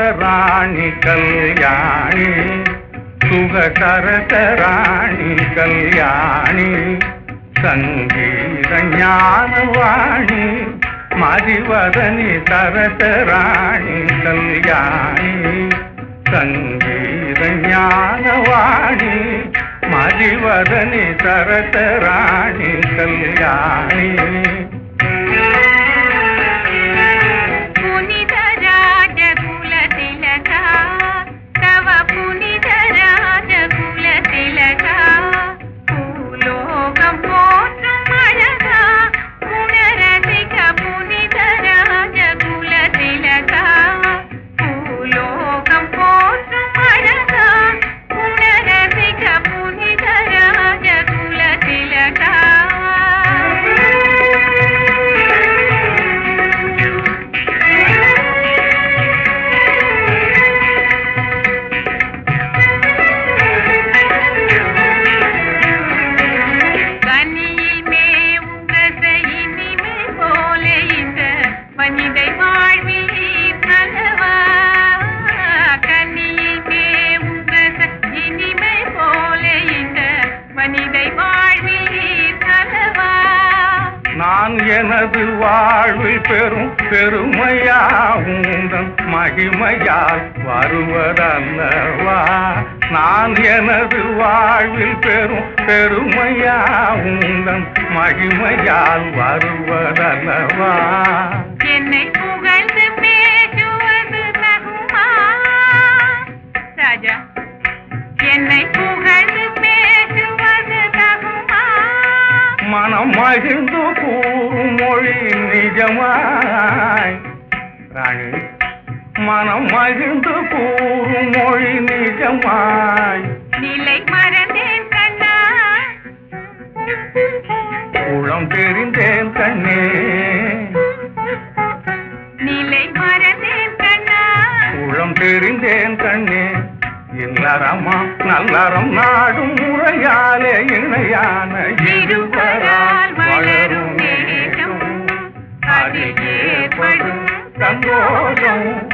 ராணி கல்யாணி சுகசரச ராணி கல்யாணி சங்கீத ஞானவாணி மதிவதனி சரச ராணி கல்யாணி சங்கீத ஞானவாணி மதிவதனி சரச ராணி கல்யாணி புனித ராஜகுல திலகா தவ புனித ராஜகுல திலகா பூலோகம் போற்றும் அழகா குணரசிக புனித ராஜகுல திலகா பூலோகம் போற்றும் அழகா குணரசிக புனித ராஜகுல திலகா கனியில் மேவும் ரச இனிமை போல இந்த மனிதை வாழ்வில் நலவா கனியில் மேவும் ரச இனிமை போல இந்த மனிதை வாழ்வில் நலவா நான் எனது வாழ்வில் பெரும் பெருமையா உந்தன் மகிமையால் வருவதல்லவா நான் எனது வாழ்வில் பெரும் பெருமையா உந்தன் மகிமையால் வருவதல்லவா என்னை புகழ்ந்து பேசுவது தகுமா ராஜா என்னை புகழ்ந்து பேசுவது தகுமா மனம் மகிழ்ந்து கூறும் மொழி நிஜமாய் ராணி மனம் மகிழ்ந்து கூறும் மொழி நிஜமாய் நிலை மறந்தேன் கண்ணா உளம் தெரிந்தேன் கண்ணே நிலை மறந்தேன் கண்ணா உளம் தெரிந்தேன் கண்ணே இல்லறமா நல்லறம் நாடும் முறையாலே இணையான இருவரால் வளரும் நேசம் அதில் ஏற்படும் சந்தோஷம்